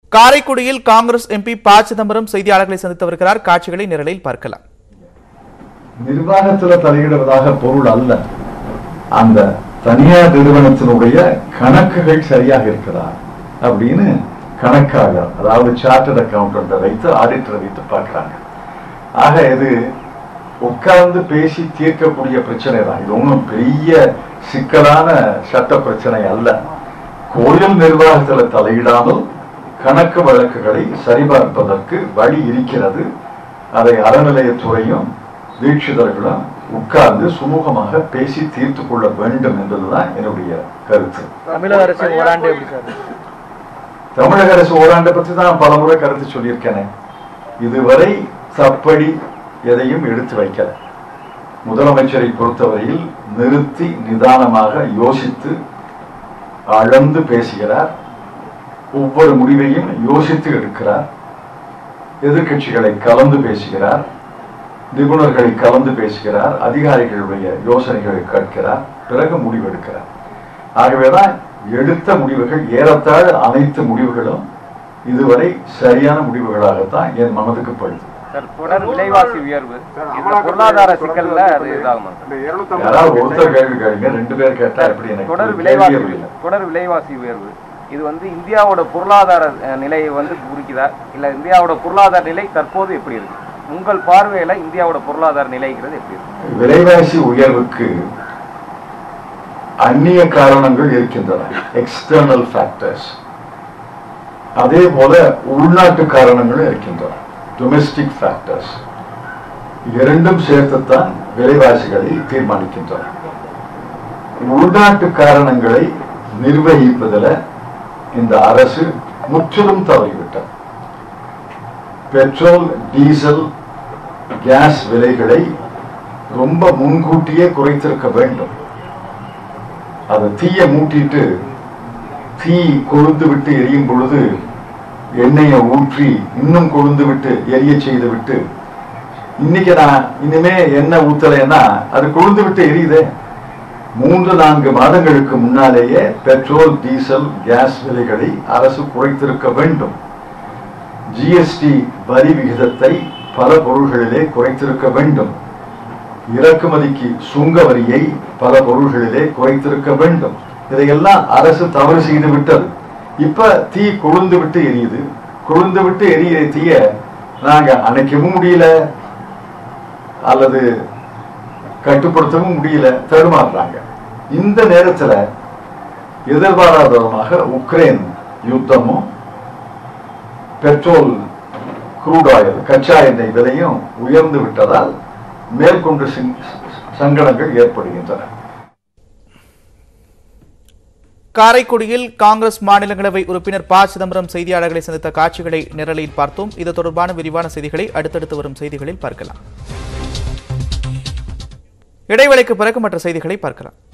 காரைக்குடியில் காங்கிரஸ் எம்பி ப சிதம்பரம் செய்தியாளர்களை சந்தித்து வருகிறார் காட்சிகளை நிரலில் பார்க்கலாம் நிர்வாகத்துல தலையிடுவதாக பொருள் அல்ல அந்த தனியார் நிறுவனத்தினுடைய கணக்குகள் சரியாக இருக்கிறதா அப்படின்னு கணக்காளர் அதாவது சார்ட்டர்ட் அக்கௌண்டன்ட் வைத்து ஆடிட்டரை வைத்து பார்க்கறாங்க ஆக இது உட்கார்ந்து பேசி தீர்க்கக்கூடிய பிரச்சனை தான் இது ஒன்றும் பெரிய சிக்கலான சட்ட பிரச்சனை அல்ல கோயில் நிர்வாகத்துல தலையிடாமல் கணக்கு வழக்குகளை சரிபார்ப்பதற்கு வழி இருக்கிறது அதை அறநிலையத்துறையும் தீட்சிதர்களும் உட்கார்ந்து சுமூகமாக பேசி தீர்த்து கொள்ள வேண்டும் என்பதுதான் என்னுடைய கருத்து தமிழக அரசு ஓராண்டு எப்படி சார் தமிழக அரசு ஓராண்டை பற்றி தான் பல முறை கருத்து சொல்லியிருக்கேனே இதுவரை தப்படி எதையும் எடுத்து வைக்கல முதலமைச்சரை பொறுத்தவரையில் நிறுத்தி நிதானமாக யோசித்து அளந்து பேசுகிறார் ஒவ்வொரு முடிவையும் யோசித்து எடுக்கிறார் எதிர்க்கட்சிகளை கலந்து பேசுகிறார் நிபுணர்களை கலந்து பேசுகிறார் அதிகாரிகளுடைய யோசனைகளை கேட்கிறார் பிறகு முடிவெடுக்கிறார் ஆகவேதான் எடுத்த முடிவுகள் ஏறத்தாழ அனைத்து முடிவுகளும் இதுவரை சரியான முடிவுகளாகத்தான் என் மனதுக்கு படுது சார் தொடர் விலைவாசி உயர்வு இந்த பொருளாதார சிக்கல்ல அது இதாகுமா சார்? யாராவது ஒருத்தர் கேள்வி கேளுங்க ரெண்டு பேர் கேட்டா எப்படி எனக்கு தொடர் கேள்வியே விலைவாசி புரியல தொடர் விலைவாசி உயர்வு இது வந்து இந்தியாவோட பொருளாதார அஹ், நிலையை வந்து குறிக்குதா இல்ல இந்தியாவோட பொருளாதார நிலை தற்போது எப்படி இருக்கு உங்கள் பார்வையில இந்தியாவோட பொருளாதார நிலைங்கிறது எப்படி இருக்கு விலைவாசி உயர்வுக்கு அந்நிய காரணங்கள் இருக்கின்றன எக்ஸ்டர்னல் ஃபேக்டர்ஸ் அதே போல உள்நாட்டு காரணங்களும் இருக்கின்றன டொமெஸ்டிக் ஃபேக்டர்ஸ் இரண்டும் சேர்த்துத்தான் விலைவாசிகளை தீர்மானிக்கின்றன உள்நாட்டு காரணங்களை நிர்வகிப்பதில் இந்த அரசு முற்றிலும் தவறிவிட்டது பெட்ரோல் டீசல் கேஸ் விலைகளை ரொம்ப முன்கூட்டியே குறைத்திருக்க வேண்டும் அதை தீய மூட்டிட்டு தீ கொழுந்து விட்டு எரியும் பொழுது எண்ணெயை ஊற்றி இன்னும் கொழுந்து விட்டு எரிய செய்து விட்டு இன்னைக்கு நான் இனிமே எண்ணெய் ஊத்தலைன்னா அது கொழுந்து விட்டு எரியுதே மூன்று நான்கு மாதங்களுக்கு முன்னாலேயே பெட்ரோல் டீசல் கேஸ் விலைகளை அரசு குறைத்திருக்க வேண்டும் ஜிஎஸ்டி வரி விகிதத்தை பல பொருள்களிலே குறைத்திருக்க வேண்டும் இறக்குமதிக்கு சுங்க வரியை பல பொருள்களிலே குறைத்திருக்க வேண்டும் இதையெல்லாம் அரசு தவறு செய்து விட்டது இப்ப தீ கொழுந்து விட்டு எரியுது கொழுந்து விட்டு எரிய தீய நாங்க அணைக்கவும் முடியல அல்லது கட்டுப்படுத்தவும் முடியல தடுமாறுறாங்க இந்த நேரத்துல எதிர்பாராத விதமாக உக்ரைன் யுத்தமும் பெட்ரோல் குரூட் ஆயில் கச்சா எண்ணெய் விலையும் உயர்ந்து விட்டதால் மேற்கொண்டு சிங்- சங்கடங்கள் ஏற்படுகின்றன காரைக்குடியில் காங்கிரஸ் மாநிலங்களவை உறுப்பினர் ப சிதம்பரம் செய்தியாளர்களை சந்தித்த காட்சிகளை நிரலில் பார்த்தோம் இது தொடர்பான விரிவான செய்திகளை அடுத்தடுத்து வரும் செய்திகளில் பார்க்கலாம் இடைவேளைக்கு பிறகு மற்ற செய்திகளை பார்க்கலாம்